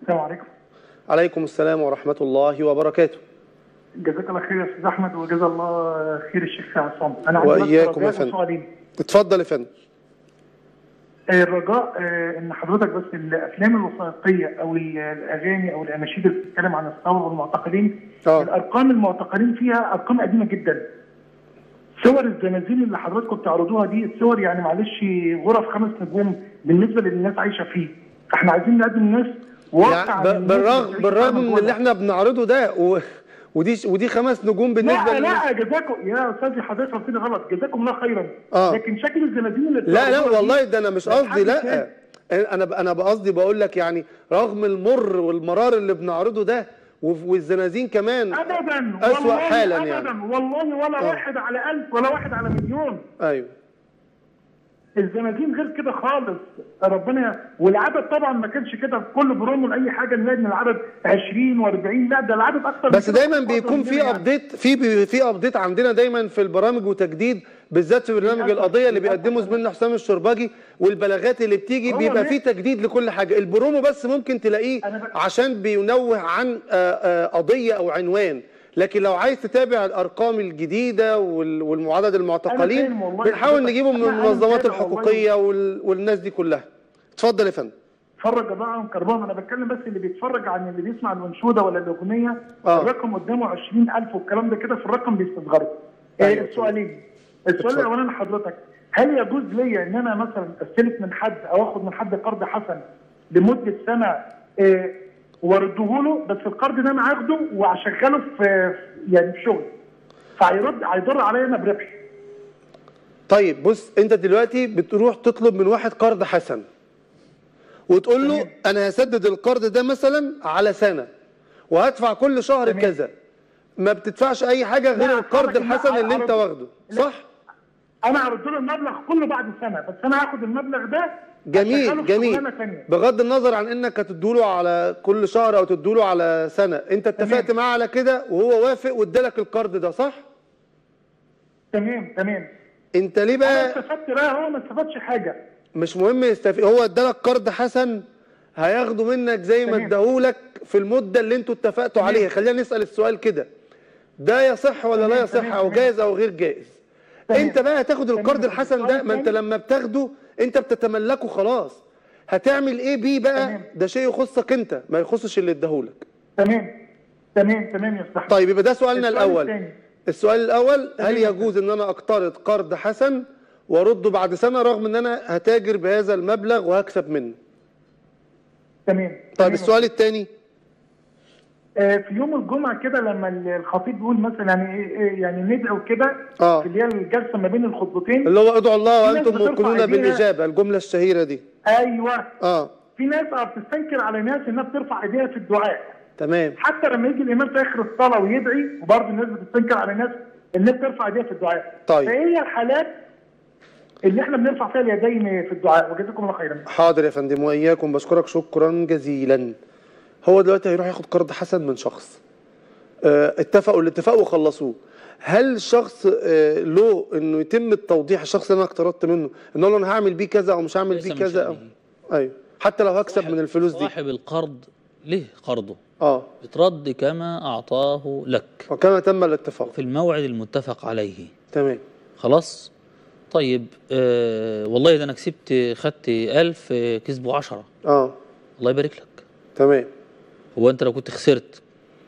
السلام عليكم عليكم السلام ورحمة الله وبركاته جزاك الله خير يا استاذ احمد وجزا الله خير الشيخ عصام انا عندي بس وإياكم يا رجاء فندم. وسؤالين. اتفضل يا فندم آه، الرجاء آه، ان حضرتك بس الافلام الوثائقيه او ال- الاغاني او الاناشيد اللي بتتكلم عن الثوره والمعتقلين آه. الارقام المعتقلين فيها ارقام قديمه جدا صور الزنازين اللي حضراتكم بتعرضوها دي الصور يعني معلش غرف خمس نجوم بالنسبه للناس عايشه فيه فاحنا عايزين نقدم الناس واقع يعني عن ب- الناس بالرغم اللي بالرغم بتعيش من فيها اللي احنا بنعرضه ده و... ودي ودي خمس نجوم بالنسبة لا لل- لا جزاكم يا استاذي حضرتك فهمتني غلط جزاكم الله خيرا آه. لكن شكل الزنازين اللي لا لا بتعرضوها دي والله ده انا مش قصدي حد لا تاني. انا ب- انا بقصدي بقول لك يعني رغم المر والمرار اللي بنعرضه ده وف- والزنازين كمان ابدا أسوأ والله حالا ابدا يعني. والله ولا آه. واحد على ألف ولا واحد على مليون ايوه الزنازين غير كده خالص ربنا والعدد طبعا ما كانش كده في كل برومو لاي حاجه نلاقي ان العدد 20 و40 لا ده العدد اكتر بس من كده دايما أكتر بيكون من في كده يعني. ابديت في بي- في ابديت عندنا دايما في البرامج وتجديد بالذات في برنامج للأسف، القضيه اللي للأسف. بيقدمه زميلنا حسام الشرباجي والبلاغات اللي بتيجي هو بيبقى ليه؟ فيه تجديد لكل حاجه البرومو بس ممكن تلاقيه أنا ب- عشان بينوه عن آه، آه، قضيه او عنوان لكن لو عايز تتابع الارقام الجديده وال- والمعدد المعتقلين فاهم والله بنحاول حضرتك. نجيبه من أنا- أنا المنظمات متابع والله. الحقوقيه وال- والناس دي كلها اتفضل يا فندم اتفرج بقى عن كربون انا بتكلم بس اللي بيتفرج عن اللي بيسمع الانشوده ولا الاغنيه آه. الرقم قدامه 20000 والكلام ده كده في الرقم بيستصغره أيوة. آه السؤالين السؤال اتفضل. الاولاني لحضرتك هل يجوز ليا ان انا مثلا استلف من حد او اخد من حد قرض حسن لمده سنه آه وارده له بس القرض ده انا هاخده واشغله في في- يعني في شغل فهيرد هيضر عليا انا بربح طيب بص انت دلوقتي بتروح تطلب من واحد قرض حسن وتقول له انا هسدد القرض ده مثلا على سنه وهدفع كل شهر تمام. كذا ما بتدفعش اي حاجه غير لا، القرض حضرتك الحسن لا، اللي انت عرض- واخده لا. صح انا هرد له المبلغ كله بعد سنه بس انا هاخد المبلغ ده أشغله جميل في جميل شغلانة تانية. بغض النظر عن انك هتدوله على كل شهر او تدوله على سنه انت اتفقت تمام. معاه على كده وهو وافق وادالك القرض ده صح تمام تمام انت ليه انا بقى استفدت بقى هو ما استفادش حاجه مش مهم يستفيد هو ادالك قرض حسن هياخده منك زي ما تمام. اداهولك في المده اللي انتوا اتفقتوا تمام. عليها خلينا نسال السؤال كده ده يصح ولا لا تمام، يصح تمام، او تمام. جائز او غير جائز تمام. انت بقى هتاخد تمام. القرض الحسن ده السؤال ما انت التاني. لما بتاخده انت بتتملكه خلاص هتعمل ايه بيه بقى تمام. ده شيء يخصك انت ما يخصش اللي اداهولك تمام تمام تمام يا استاذ طيب يبقى ده سؤالنا السؤال الاول التاني. السؤال الاول هل تمام. يجوز ان انا اقترض قرض حسن وارده بعد سنه رغم ان انا هتاجر بهذا المبلغ وهكسب منه تمام طيب تمام. السؤال الثاني آه في يوم الجمعه كده لما الخطيب بيقول مثلا يعني إيه- إيه يعني ندعو كده آه. في اللي هي الجلسه ما بين الخطبتين اللي هو ادعوا الله في ناس وانتم بترفع موقنون إيديها. بالاجابه الجمله الشهيره دي ايوه اه في ناس آه بتستنكر على ناس انها بترفع ايديها في الدعاء تمام حتى لما يجي الامام في اخر الصلاه ويدعي وبرضه الناس بتستنكر على ناس انها بترفع ايديها في الدعاء طيب. فايه هي الحالات اللي احنا بنرفع فيها اليدين في الدعاء وجزاكم الله خيرا حاضر يا فندم واياكم بشكرك شكرا جزيلا هو دلوقتي هيروح ياخد قرض حسن من شخص آه، اتفقوا الاتفاق وخلصوه هل الشخص آه، له انه يتم التوضيح الشخص اللي انا اقترضت منه ان اقول له انا هعمل بيه كذا او مش هعمل ليس بيه من كذا أو... شأنه. ايوه حتى لو هكسب صاحب- من الفلوس دي صاحب القرض له قرضه اه بترد كما أعطاه لك وكما تم الاتفاق في الموعد المتفق عليه تمام خلاص طيب آه والله ده أنا كسبت خدت ألف آه، كسبوا عشرة اه الله يبارك لك تمام هو أنت لو كنت خسرت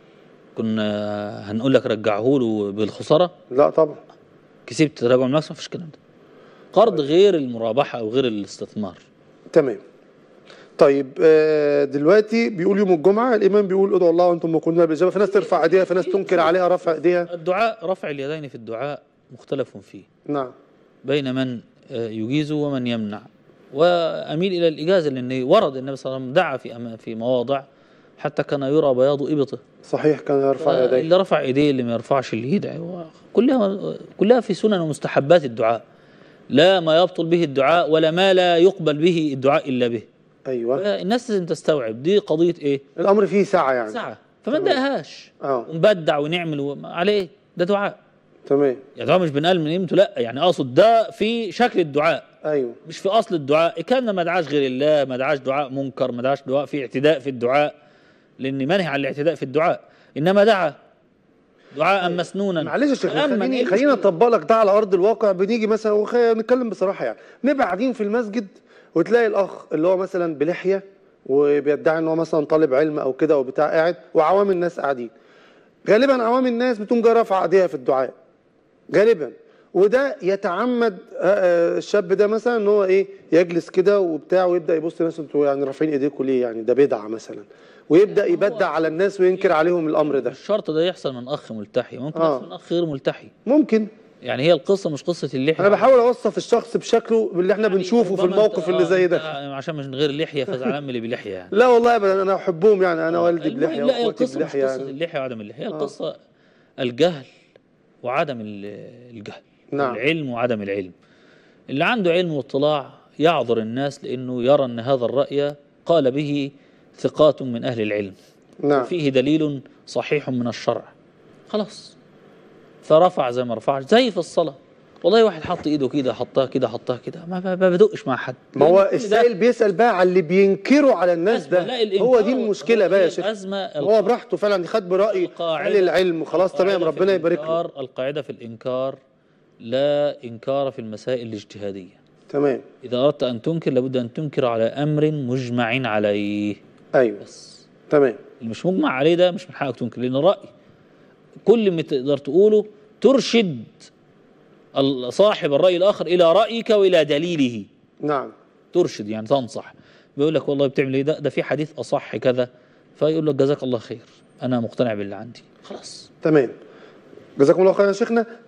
كنا هنقول لك رجعه له بالخسارة لا طبعا كسبت تراجع المكسب مفيش الكلام ده قرض غير المرابحة أو غير الاستثمار تمام طيب آه، دلوقتي بيقول يوم الجمعه الامام بيقول ادعوا الله وانتم موقنون بالاجابه في ناس ترفع ايديها في ناس تنكر عليها رفع ايديها الدعاء رفع اليدين في الدعاء مختلف فيه نعم بين من آه، يجيز ومن يمنع واميل الى الاجازه لان ورد النبي صلى الله عليه وسلم دعا في أما- في مواضع حتى كان يرى بياض ابطه صحيح كان يرفع يديه اللي رفع ايديه اللي ما يرفعش اللي يدعي و- كلها كلها في سنن ومستحبات الدعاء لا ما يبطل به الدعاء ولا ما لا يقبل به الدعاء الا به ايوه الناس لازم تستوعب دي قضيه ايه الامر فيه ساعه يعني ساعه فما ندقهاش اه ونبدع ونعمل وما- عليه ده دعاء تمام يعني طبعا مش بنقل من قيمته لا يعني اقصد ده في شكل الدعاء ايوه مش في اصل الدعاء كان ما دعاش غير الله ما دعاش دعاء منكر ما دعاش دعاء في اعتداء في الدعاء لان منهي عن الاعتداء في الدعاء انما دعا دعاء مسنونا معلش يا شيخ فأمن. خليني إيه خلينا المشكلة؟ نطبق لك ده على ارض الواقع بنيجي مثلا وخ- نتكلم بصراحه يعني نبقى قاعدين في المسجد وتلاقي الاخ اللي هو مثلا بلحيه وبيدعي ان هو مثلا طالب علم او كده او بتاع قاعد وعوام الناس قاعدين غالبا عوام الناس بتقوم جايه رافعه ايديها في الدعاء غالبا وده يتعمد آه، آه، الشاب ده مثلا ان هو ايه يجلس كده وبتاع ويبدا يبص للناس انتوا يعني رافعين ايديكم ليه يعني ده بدعه مثلا ويبدا يبدع على الناس وينكر عليهم الامر ده مش شرط ده يحصل من اخ ملتحي ممكن آه. يحصل من اخ غير ملتحي ممكن يعني هي القصه مش قصه اللحيه انا بحاول اوصف الشخص بشكله باللي احنا يعني بنشوفه في ربما الموقف أنت- اللي آه، زي أنت ده عشان مش من غير لحيه فزعلان من اللي بلحيه يعني لا والله ابدا انا احبهم يعني انا والدي المهم بلحيه لا هي واخواتي القصه مش بلحيه قصه يعني اللحيه وعدم اللحيه هي القصه الجهل وعدم ال- الجهل نعم. العلم وعدم العلم اللي عنده علم واطلاع يعذر الناس لانه يرى ان هذا الراي قال به ثقات من اهل العلم نعم فيه دليل صحيح من الشرع خلاص فرفع زي ما رفع زي في الصلاه والله واحد حط ايده كده حطها كده حطها كده ما ما- ما بدقش مع حد ما هو لأن كل ده السائل بيسال بقى على اللي بينكروا على الناس أزمة. لا، ده الإنكار هو دي هو- المشكله هو بقى يا هي شيخ الأزمة هو براحته فعلا خد براي القاعدة اهل العلم وخلاص تمام القاعدة في ربنا يبارك له الإنكار- القاعدة في الإنكار لا إنكار في المسائل الاجتهادية تمام إذا أردت أن تنكر لابد أن تنكر على أمر مجمع عليه ايوه بس تمام اللي مش مجمع عليه ده مش من حقك تنكر لأن رأي كل ما تقدر تقوله ترشد ال- صاحب الرأي الآخر إلى رأيك وإلى دليله نعم ترشد يعني تنصح بيقول لك والله بتعمل ايه ده ده في حديث اصح كذا فيقول لك جزاك الله خير انا مقتنع باللي عندي خلاص تمام جزاكم الله خيرا يا شيخنا